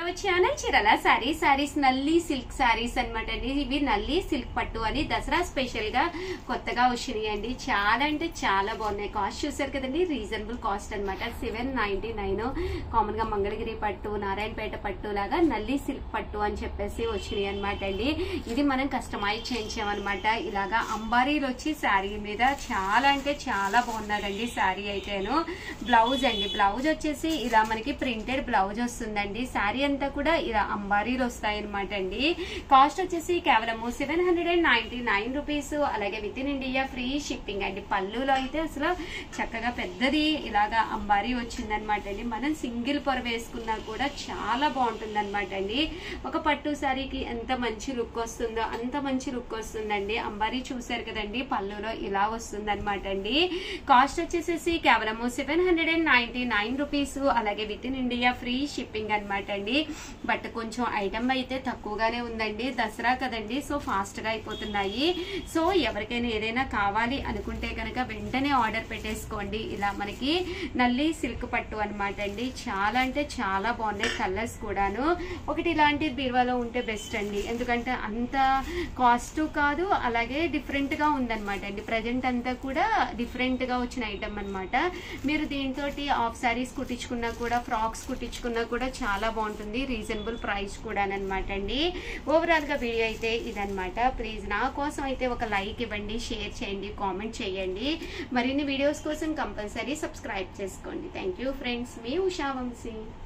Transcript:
hour channel చీరల sorry sarees Nalli silk saris అనమాట అండి ఇవి నల్లి సిల్క్ పట్టు అని దసరా స్పెషల్ గా కొత్తగా వచ్చినాయి అండి చాలా అంటే చాలా బాగున్నాయి కాస్ట్ చూసారు కదండి రీజనబుల్ కాస్ట్ అనమాట సెవెన్ నైన్టీ నైన్ కామన్ గా మంగళగిరి పట్టు నారాయణపేట పట్టు లాగా నల్లి సిల్క్ పట్టు అని చెప్పేసి వచ్చినాయి అనమాట అండి ఇది మనం కస్టమైజ్ చేయించామన్నమాట ఇలాగా అంబారీలు వచ్చి శారీ మీద చాలా అంటే చాలా బాగున్నదండి శారీ అయితేను బ్లౌజ్ అండి బ్లౌజ్ వచ్చేసి ఇలా మనకి ప్రింటెడ్ బ్లౌజ్ వస్తుందండి శారీ అంతా కూడా ఇలా అంబారీలు వస్తాయి అనమాట అండి కాస్ట్ వచ్చేసి కేవలము seven hundred and ninety nine rupees అలాగే with in India free shipping అండి పళ్ళులో అయితే అసలు చక్కగా పెద్దది ఇలాగా అంబారీ వచ్చిందనమాట అండి మనం సింగిల్ పొర వేసుకున్నా కూడా చాలా బాగుంటుంది అనమాట అండి ఒక పట్టు శారీకి ఎంత మంచి లుక్ వస్తుందో అంత మంచి లుక్ వస్తుందండి అంబారీ చూసారు కదండి పళ్ళులో ఇలా వస్తుంది అనమాట అండి కాస్ట్ వచ్చేసేసి కేవలము seven hundred and ninety nine rupees అలాగే with in India free shipping అనమాట అండి బట్ కొంచెం ఐటమ్ అయితే తక్కువగానే ఉందండి దసరా కదండి సో ఫాస్ట్ గా అయిపోతున్నాయి సో ఎవరికైనా ఏదైనా కావాలి అనుకుంటే కనుక వెంటనే ఆర్డర్ పెట్టేసుకోండి ఇలా మనకి నల్లి సిల్క్ పట్టు అనమాట అండి చాలా అంటే చాలా బాగున్నాయి కలర్స్ కూడాను ఒకటి ఇలాంటి బీరువాలో ఉంటే బెస్ట్ అండి ఎందుకంటే అంత కాస్ట్ కాదు అలాగే డిఫరెంట్ గా ఉందన్నమాట అండి ప్రజెంట్ అంతా కూడా డిఫరెంట్ గా వచ్చిన ఐటమ్ అన్నమాట మీరు దీంతో ఆఫ్ సారీస్ కుట్టించుకున్నా కూడా ఫ్రాక్స్ కుట్టించుకున్నా కూడా చాలా బాగుంటుంది రీజనబుల్ ప్రైస్ కూడా అనమాట అండి ఓవరాల్ గా వీడియో అయితే ఇదనమాట ప్లీజ్ నా కోసం అయితే ఒక లైక్ ఇవ్వండి షేర్ చేయండి కామెంట్ చేయండి మరిన్ని వీడియోస్ కోసం కంపల్సరీ సబ్స్క్రైబ్ చేసుకోండి థ్యాంక్ యూ ఫ్రెండ్స్ మీ ఉషా వంశీ